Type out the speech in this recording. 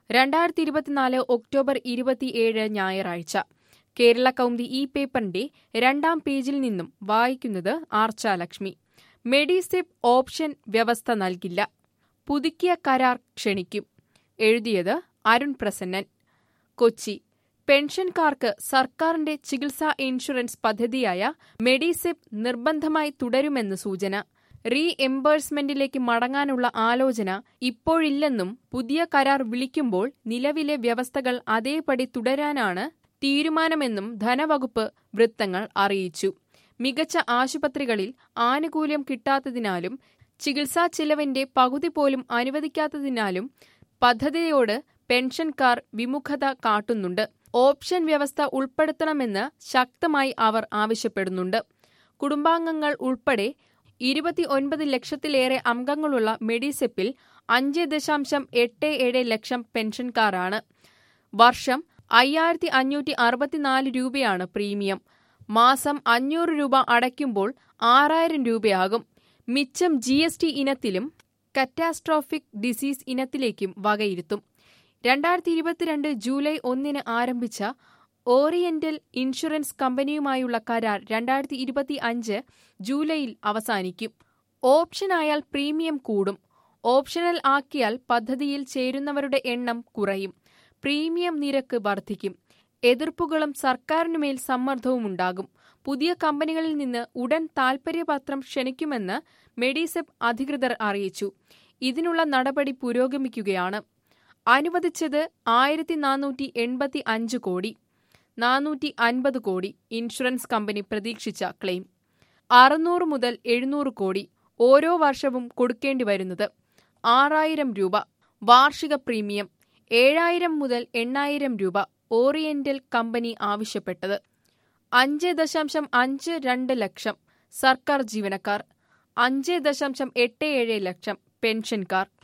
രണ്ടായിരത്തി ഇരുപത്തിനാല് ഒക്ടോബർ ഇരുപത്തിയേഴ് ഞായറാഴ്ച കേരള കൗമുദി ഈ പേപ്പറിന്റെ രണ്ടാം പേജിൽ നിന്നും വായിക്കുന്നത് ആർച്ച ലക്ഷ്മി മെഡിസിപ്പ് ഓപ്ഷൻ വ്യവസ്ഥ നൽകില്ല പുതുക്കിയ കരാർ ക്ഷണിക്കും എഴുതിയത് അരുൺ പ്രസന്നൻ കൊച്ചി പെൻഷൻകാർക്ക് സർക്കാരിന്റെ ചികിത്സാ ഇൻഷുറൻസ് പദ്ധതിയായ മെഡിസിപ്പ് നിർബന്ധമായി തുടരുമെന്ന് സൂചന റീ എംബേഴ്സ്മെന്റിലേക്ക് മടങ്ങാനുള്ള ആലോചന ഇപ്പോഴില്ലെന്നും പുതിയ കരാർ വിളിക്കുമ്പോൾ നിലവിലെ വ്യവസ്ഥകൾ അതേപടി തുടരാനാണ് തീരുമാനമെന്നും ധനവകുപ്പ് വൃത്തങ്ങൾ അറിയിച്ചു മികച്ച ആശുപത്രികളിൽ ആനുകൂല്യം കിട്ടാത്തതിനാലും ചികിത്സാ ചിലവിന്റെ പകുതി പോലും അനുവദിക്കാത്തതിനാലും പദ്ധതിയോട് പെൻഷൻകാർ വിമുഖത കാട്ടുന്നുണ്ട് ഓപ്ഷൻ വ്യവസ്ഥ ഉൾപ്പെടുത്തണമെന്ന് ശക്തമായി അവർ ആവശ്യപ്പെടുന്നുണ്ട് കുടുംബാംഗങ്ങൾ ഉൾപ്പെടെ ഇരുപത്തിയൊൻപത് ലക്ഷത്തിലേറെ അംഗങ്ങളുള്ള മെഡിസെപ്പിൽ അഞ്ച് ദശാംശം എട്ട് ഏഴ് ലക്ഷം പെൻഷൻകാരാണ് വർഷം അയ്യായിരത്തി അഞ്ഞൂറ്റി അറുപത്തിനാല് രൂപയാണ് പ്രീമിയം മാസം അഞ്ഞൂറ് രൂപ അടയ്ക്കുമ്പോൾ ആറായിരം രൂപയാകും മിച്ചം ജി എസ് ടി ഇനത്തിലും കറ്റാസ്ട്രോഫിക് ഡിസീസ് ഇനത്തിലേക്കും വകയിരുത്തും രണ്ടായിരത്തി ഇരുപത്തിരണ്ട് ജൂലൈ ഒന്നിന് ആരംഭിച്ച ഓറിയന്റൽ ഇൻഷുറൻസ് കമ്പനിയുമായുള്ള കരാർ രണ്ടായിരത്തി ഇരുപത്തി അഞ്ച് ജൂലൈയിൽ അവസാനിക്കും ഓപ്ഷനായാൽ പ്രീമിയം കൂടും ഓപ്ഷണൽ ആക്കിയാൽ പദ്ധതിയിൽ ചേരുന്നവരുടെ എണ്ണം കുറയും പ്രീമിയം നിരക്ക് വർദ്ധിക്കും എതിർപ്പുകളും സർക്കാരിനുമേൽ സമ്മർദ്ദവുമുണ്ടാകും പുതിയ കമ്പനികളിൽ നിന്ന് ഉടൻ താൽപര്യപത്രം ക്ഷണിക്കുമെന്ന് മെഡിസെപ്പ് അധികൃതർ അറിയിച്ചു ഇതിനുള്ള നടപടി പുരോഗമിക്കുകയാണ് അനുവദിച്ചത് ആയിരത്തി നാനൂറ്റി എൺപത്തി അഞ്ച് കോടി നാനൂറ്റി അൻപത് കോടി ഇൻഷുറൻസ് കമ്പനി പ്രതീക്ഷിച്ച ക്ലെയിം അറുന്നൂറ് മുതൽ എഴുന്നൂറ് കോടി ഓരോ വർഷവും കൊടുക്കേണ്ടി വരുന്നത് ആറായിരം രൂപ വാർഷിക പ്രീമിയം ഏഴായിരം മുതൽ എണ്ണായിരം രൂപ ഓറിയന്റൽ കമ്പനി ആവശ്യപ്പെട്ടത് അഞ്ച് ദശാംശം അഞ്ച് രണ്ട് ലക്ഷം സർക്കാർ ജീവനക്കാർ അഞ്ച് ദശാംശം എട്ട് ഏഴ് ലക്ഷം പെൻഷൻകാർ